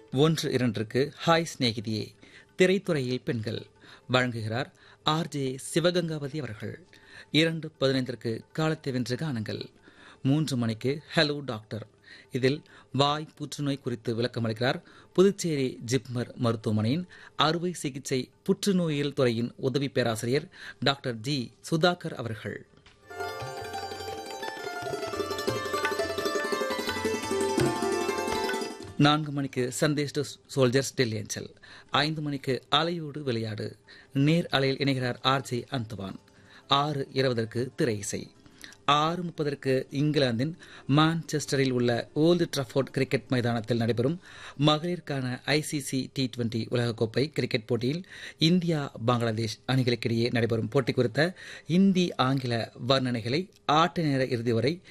ஒன்று இரண்டிற்கு ஹாய் சிநேகிதியே திரைத்துறையில் பெண்கள் வழங்குகிறார் ஆர்ஜே சிவகங்காவதி அவர்கள் இரண்டு பதினைந்திற்கு காலத்தை வென்ற கானங்கள் மூன்று மணிக்கு ஹலோ டாக்டர் இதில் வாய் புற்றுநோய் குறித்து விளக்கமளிக்கிறார் புதுச்சேரி ஜிப்மர் மருத்துவமனையின் அறுவை சிகிச்சை புற்றுநோயியல் துறையின் உதவி பேராசிரியர் டாக்டர் ஜி சுதாகர் அவர்கள் நான்கு மணிக்கு Sandesh to soldiers Delhi angel ஐந்து மணிக்கு அலையோடு விளையாடு நேர் அலையில் இணைகிறார் ஆர்ஜே அந்தவான் ஆறு இருபதற்கு திரை இசை ஆறு முப்பதற்கு இங்கிலாந்தின் மான்செஸ்டரில் உள்ள ஓல்டு ட்ரஃபோர்ட் கிரிக்கெட் மைதானத்தில் நடைபெறும் மகளிருக்கான ஐசிசி டி டுவெண்டி உலகக்கோப்பை கிரிக்கெட் போட்டியில் இந்தியா பங்களாதேஷ் அணிகளுக்கிடையே நடைபெறும் போட்டி குறித்த இந்தி ஆங்கில வர்ணனைகளை ஆட்ட நேர இறுதி வரை